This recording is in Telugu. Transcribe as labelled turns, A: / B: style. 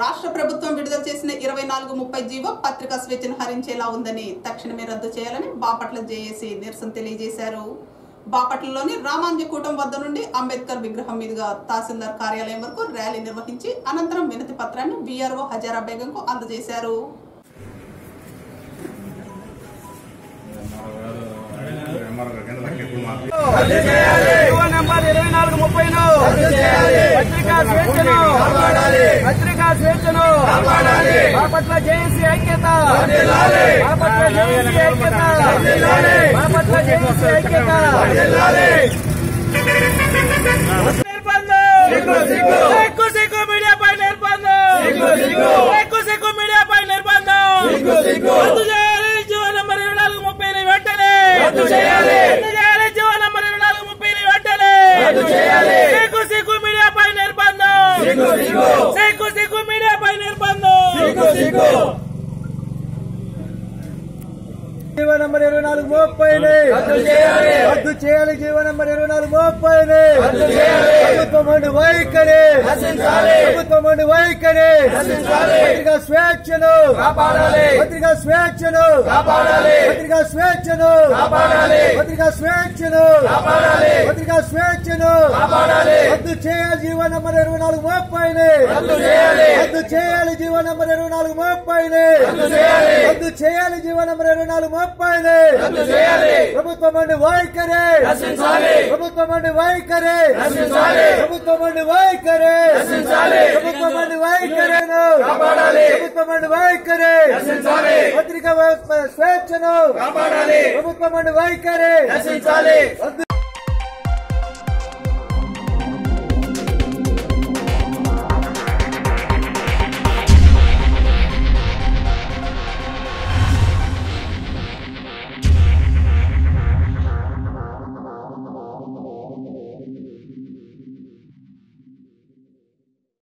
A: రాష్ట్ర ప్రభుత్వం విడుదల చేసిన ఇరవై నాలుగు ముప్పై జీవో పత్రికా స్వేచ్ఛను హరించేలా ఉందని తక్షణమే రద్దు చేయాలని బాపట్ల జేఏసీ నిరసన తెలియజేశారు బాపట్లలోని రామాంజ కూటం వద్ద నుండి అంబేద్కర్ విగ్రహం మీదుగా తహసీల్దార్ కార్యాలయం వరకు ర్యాలీ నిర్వహించి అనంతరం వినతి పత్రాన్ని బీఆర్ఓ హజారా బేగంకు అందజేశారు
B: జీవో నంబర్ ఇరవై నాలుగు ముప్పైను పత్రికా స్వేచ్ఛను పత్రికా స్వేచ్ఛను బాపట్ల జేఏసీ ఐక్యత బాపట్ల జేఏసీ ఐక్యత బాపట్ల జేఏసీ ఐక్యత నిర్బంధం సిగ్గు సిగ్గు మీడియాపై నిర్బంధం సిగ్గు సిగ్గు మీడియాపై నిర్బంధం రద్దు చేయాలి జీవో నంబర్ ఇరవై నాలుగు ముప్పై వెంటనే రద్దు చేయాలి జీవో నంబర్ ఇరవై నాలుగు ముప్పై వెంటనే రద్దు చేయాలి సిగ్గు సిగ్గు మీడియాపై నిర్బంధం సిగ్గు సిగ్గు మీడియాపై నిర్బంధం
C: జీవో నంబర్ ఇరవై నాలుగు ముప్పైని రద్దు చేయాలి జీవో నంబర్ ఇరవై నాలుగు ముప్పైని ప్రభుత్వం అండి వైఖరి ప్రభుత్వం అండి వైఖరి పత్రికా స్వేచ్ఛను పత్రికా స్వేచ్ఛను పత్రికా స్వేచ్ఛను పత్రికా స్వేచ్ఛను పత్రికా స్వేచ్ఛను రద్దు చేయాలి జీవో నంబర్ ఇరవై నాలుగు ముప్పైని రద్దు చేయాలి జీవో నంబర్ ఇరవై నాలుగు ముప్పైని రద్దు చేయాలి జీవో నంబర్ ఇరవై నాలుగు ముప్పైని ప్రభుత్వం అండి వైఖరి ప్రభుత్వం అండి వైఖరి ప్రభుత్వం అండి వైఖరి ప్రభుత్వం అండి వైఖరిను ప్రభుత్వం అండి వైఖరి పత్రికా స్వేచ్ఛను ప్రభుత్వం అండి వైఖరి రద్దు